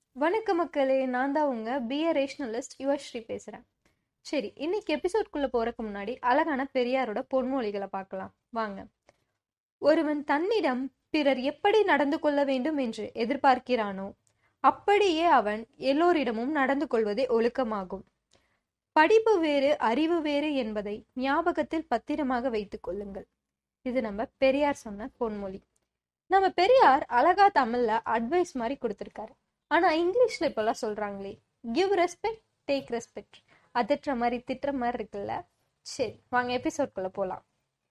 வணக்க மக்களே நான் தான் உங்க பிஏ ரேஷனலிஸ்ட் யுவஸ்ரீ பேசுகிறேன் சரி இன்னைக்கு எபிசோட்குள்ளே போகிறதுக்கு முன்னாடி அழகான பெரியாரோட பொன்மொழிகளை பார்க்கலாம் வாங்க ஒருவன் தன்னிடம் பிறர் எப்படி நடந்து கொள்ள வேண்டும் என்று எதிர்பார்க்கிறானோ அப்படியே அவன் எல்லோரிடமும் நடந்து கொள்வதே ஒழுக்கமாகும் படிப்பு வேறு அறிவு வேறு என்பதை ஞாபகத்தில் பத்திரமாக வைத்துக் கொள்ளுங்கள் இது நம்ம பெரியார் சொன்ன பொன்மொழி நம்ம பெரியார் அழகா தமிழ்ல அட்வைஸ் மாதிரி கொடுத்துருக்காரு ஆனா இங்கிலீஷ்ல இப்பெல்லாம் சொல்றாங்களே கிவ் ரெஸ்பெக்ட் டேக் ரெஸ்பெக்ட் அதட்டுற மாதிரி திட்டுற மாதிரி இருக்குல்ல சரி வாங்க எபிசோட்குள்ள போலாம்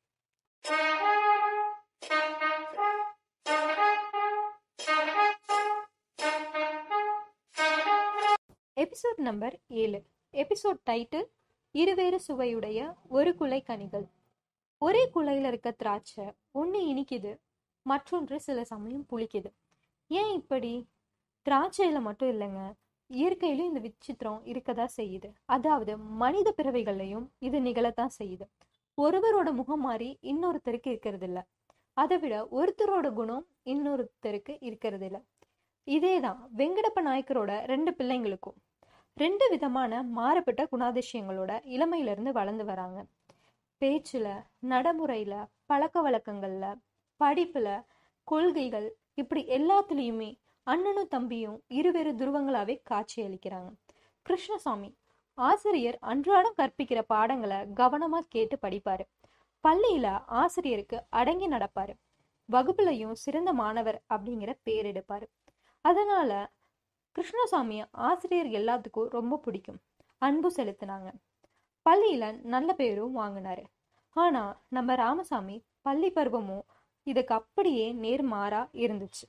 எபிசோட் நம்பர் ஏழு எபிசோட் டைட்டில் இருவேறு சுவையுடைய ஒரு குலை கனிகள் ஒரே குலையில இருக்க திராட்சை ஒன்று இனிக்குது மற்றொன்று சில சமயம் புளிக்குது ஏன் இப்படி திராட்சையில மட்டும் இல்லைங்க இயற்கையிலும் இந்த விசித்திரம் இருக்கதா செய்யுது அதாவது மனித பிறவைகள்லையும் இது நிகழத்தான் செய்யுது ஒருவரோட முகம் மாறி இன்னொருத்தருக்கு இருக்கிறது இல்ல அதை விட ஒருத்தரோட குணம் இன்னொருத்தருக்கு இருக்கிறது இல்ல இதேதான் வெங்கடப்ப நாயக்கரோட ரெண்டு பிள்ளைங்களுக்கும் ரெண்டு விதமான மாறுபட்ட குணாதிசயங்களோட இளமையிலிருந்து வளர்ந்து வராங்க பேச்சுல நடைமுறையில பழக்க வழக்கங்கள்ல படிப்புல கொள்கைகள் இப்படி எல்லாத்துலேயுமே அண்ணனும் தம்பியும் இருவேறு துருவங்களாவே காட்சி அளிக்கிறாங்க கிருஷ்ணசாமி ஆசிரியர் அன்றாடம் கற்பிக்கிற பாடங்களை கவனமா கேட்டு படிப்பாரு பள்ளியில ஆசிரியருக்கு அடங்கி நடப்பாரு வகுப்புலையும் சிறந்த மாணவர் அப்படிங்கிற பேர் எடுப்பாரு அதனால கிருஷ்ணசாமிய ஆசிரியர் எல்லாத்துக்கும் ரொம்ப பிடிக்கும் அன்பு செலுத்தினாங்க பள்ளியில நல்ல பேரும் வாங்கினாரு ஆனா நம்ம ராமசாமி பள்ளி பருவமும் இதுக்கு அப்படியே நேர்மாறா இருந்துச்சு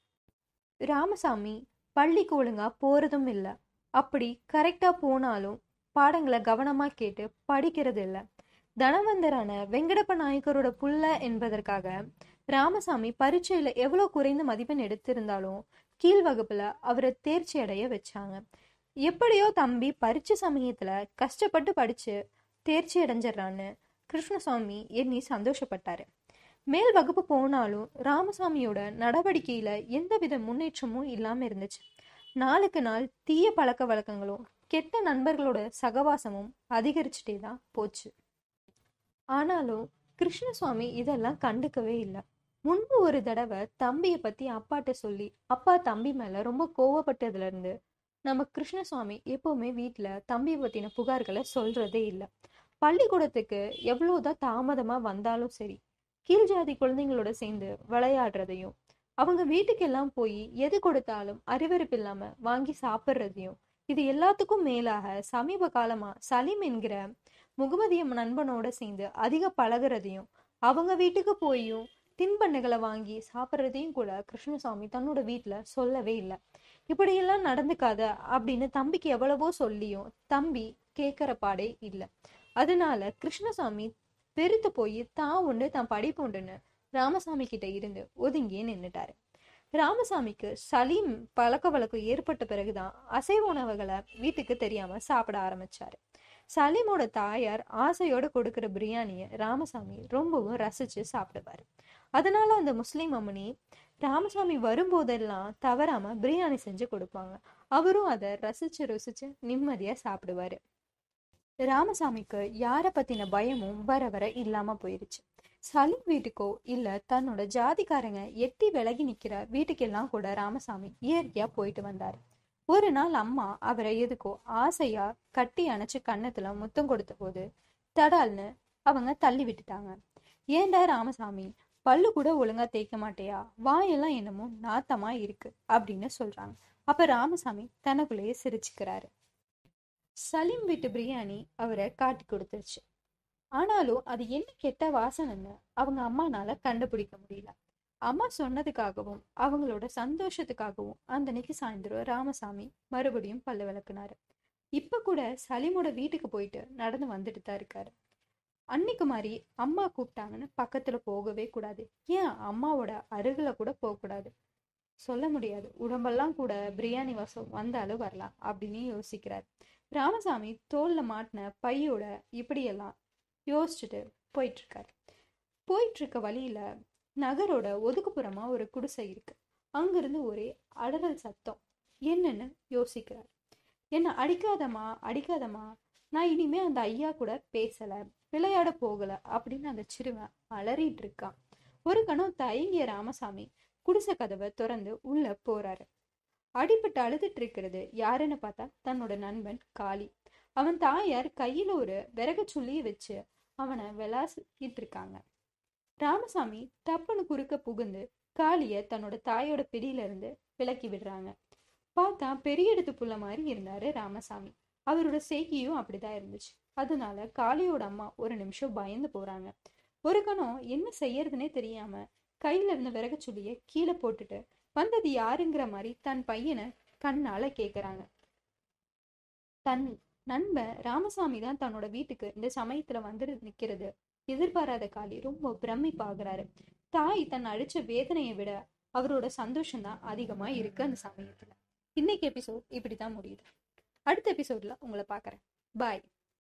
ராமசாமி பள்ளிக்கு ஒழுங்கா போறதும் இல்லை அப்படி கரெக்டா போனாலும் பாடங்களை கவனமா கேட்டு படிக்கிறது இல்லை தனவந்தரான வெங்கடப்ப நாயக்கரோட புள்ள என்பதற்காக ராமசாமி பரீட்சையில எவ்வளவு குறைந்த மதிப்பெண் எடுத்திருந்தாலும் கீழ் வகுப்புல அவரை தேர்ச்சி அடைய வச்சாங்க எப்படியோ தம்பி பரீட்சை சமயத்துல கஷ்டப்பட்டு படிச்சு தேர்ச்சி அடைஞ்சிடறான்னு கிருஷ்ணசாமி எண்ணி சந்தோஷப்பட்டாரு மேல் வகுப்பு போனாலும் ராமசாமியோட நடவடிக்கையில எந்தவித முன்னேற்றமும் இல்லாம இருந்துச்சு நாளுக்கு நாள் தீய பழக்க வழக்கங்களும் கெட்ட நண்பர்களோட சகவாசமும் அதிகரிச்சுட்டே தான் போச்சு ஆனாலும் கிருஷ்ணசுவாமி இதெல்லாம் கண்டுக்கவே இல்லை முன்பு ஒரு தடவை தம்பியை பத்தி அப்பாட்ட சொல்லி அப்பா தம்பி மேல ரொம்ப கோவப்பட்டதுல இருந்து நம்ம கிருஷ்ணசுவாமி எப்பவுமே வீட்டுல தம்பி பத்தின புகார்களை சொல்றதே இல்லை பள்ளிக்கூடத்துக்கு எவ்வளவுதான் தாமதமா வந்தாலும் சரி கீழ் ஜாதி குழந்தைங்களோட சேர்ந்து விளையாடுறதையும் அவங்க வீட்டுக்கெல்லாம் போய் எது கொடுத்தாலும் அறிவறுப்பு இல்லாம வாங்கி சாப்பிட்றதையும் இது எல்லாத்துக்கும் மேலாக சமீப காலமா சலீம் என்கிற முகமதிய நண்பனோட சேர்ந்து அதிக பழகுறதையும் அவங்க வீட்டுக்கு போயும் தின்பண்டைகளை வாங்கி சாப்பிட்றதையும் கூட கிருஷ்ணசாமி தன்னோட வீட்டுல சொல்லவே இல்லை இப்படியெல்லாம் நடந்துக்காத அப்படின்னு தம்பிக்கு எவ்வளவோ சொல்லியும் தம்பி கேட்கிற பாடே இல்லை அதனால கிருஷ்ணசாமி பெருத்து போய் தான் உண்டு தான் படிப்பு உண்டுன்னு ராமசாமி கிட்ட இருந்து ஒதுங்கியே நின்னுட்டாரு ராமசாமிக்கு சலீம் பழக்க வழக்கம் ஏற்பட்ட பிறகுதான் அசைவ உணவுகளை வீட்டுக்கு தெரியாம சாப்பிட ஆரம்பிச்சாரு சலீமோட தாயார் ஆசையோட கொடுக்கிற பிரியாணிய ராமசாமி ரொம்பவும் ரசிச்சு சாப்பிடுவாரு அதனால அந்த முஸ்லீம் அம்மனி ராமசாமி வரும்போதெல்லாம் தவறாம பிரியாணி செஞ்சு கொடுப்பாங்க அவரும் அதை ரசிச்சு ருசிச்சு நிம்மதியா சாப்பிடுவாரு ராமசாமிக்கு யாரை பத்தின பயமும் வர வர இல்லாம போயிருச்சு சலீம் வீட்டுக்கோ இல்ல தன்னோட ஜாதிக்காரங்க எட்டி விலகி நிக்கிற வீட்டுக்கெல்லாம் கூட ராமசாமி இயற்கையா போயிட்டு வந்தாரு ஒரு நாள் அம்மா அவரை எதுக்கோ ஆசையா கட்டி அணைச்சு கன்னத்துல முத்தம் கொடுத்த போது தடால்னு அவங்க தள்ளி விட்டுட்டாங்க ஏண்டா ராமசாமி பல்லு கூட ஒழுங்கா தேய்க்க மாட்டேயா வாயெல்லாம் என்னமோ நாத்தமா இருக்கு அப்படின்னு சொல்றாங்க அப்ப ராமசாமி தனக்குள்ளேயே சிரிச்சுக்கிறாரு சலீம் வீட்டு பிரியாணி அவரை காட்டி கொடுத்துருச்சு ஆனாலும் அது என்ன கெட்ட வாசனைன்னு அவங்க அம்மானால கண்டுபிடிக்க முடியல அம்மா சொன்னதுக்காகவும் அவங்களோட சந்தோஷத்துக்காகவும் அந்தன்னைக்கு சாயந்தரம் ராமசாமி மறுபடியும் பல்லு விளக்குனாரு இப்ப கூட சலீமோட வீட்டுக்கு போயிட்டு நடந்து வந்துட்டு தான் இருக்காரு அன்னைக்கு மாதிரி அம்மா கூப்பிட்டாங்கன்னு பக்கத்துல போகவே கூடாது ஏன் அம்மாவோட அருகில கூட போகக்கூடாது சொல்ல முடியாது உடம்பெல்லாம் கூட பிரியாணி வாசம் வந்தாலும் வரலாம் அப்படின்னு யோசிக்கிறார் ராமசாமி தோல்ல மாட்டின பையோட இப்படியெல்லாம் யோசிச்சுட்டு போயிட்டு இருக்காரு போயிட்டு இருக்க வழியில நகரோட ஒதுக்குப்புறமா ஒரு குடிசை இருக்கு அங்கிருந்து ஒரே அடறல் சத்தம் என்னன்னு யோசிக்கிறார் என்ன அடிக்காதம்மா அடிக்காதம்மா நான் இனிமே அந்த ஐயா கூட பேசல விளையாட போகல அப்படின்னு அந்த சிறுவன் அலறிட்டு இருக்கான் ஒரு கணம் தயங்கிய ராமசாமி குடிசை கதவை திறந்து உள்ள போறாரு அடிபட்டு அழுதுட்டு இருக்கிறது யாருன்னு பார்த்தா தன்னோட நண்பன் காளி அவன் தாயார் கையில ஒரு விறகு சுள்ளிய வச்சு அவனை விளாசிட்டு இருக்காங்க ராமசாமி தப்புன்னு குறுக்க புகுந்து காளிய தன்னோட தாயோட பிடியில இருந்து விலக்கி விடுறாங்க பார்த்தா பெரிய இடத்து புள்ள மாதிரி இருந்தாரு ராமசாமி அவரோட செய்கையும் அப்படிதான் இருந்துச்சு அதனால காளியோட அம்மா ஒரு நிமிஷம் பயந்து போறாங்க ஒரு கணம் என்ன செய்யறதுனே தெரியாம கையில இருந்த விறகு சுள்ளிய கீழே போட்டுட்டு வந்தது யாருங்கிற மாதிரி தன் பையனை கண்ணால கேக்குறாங்க தன் நண்பன் ராமசாமி தான் தன்னோட வீட்டுக்கு இந்த சமயத்துல வந்து நிக்கிறது எதிர்பாராத காளி ரொம்ப பிரமிப்பாகிறாரு தாய் தன் அழிச்ச வேதனையை விட அவரோட சந்தோஷம் தான் அதிகமா இருக்கு அந்த சமயத்துல இன்னைக்கு எபிசோட் இப்படிதான் முடியுது அடுத்த எபிசோட்ல உங்களை பார்க்கறேன் பாய்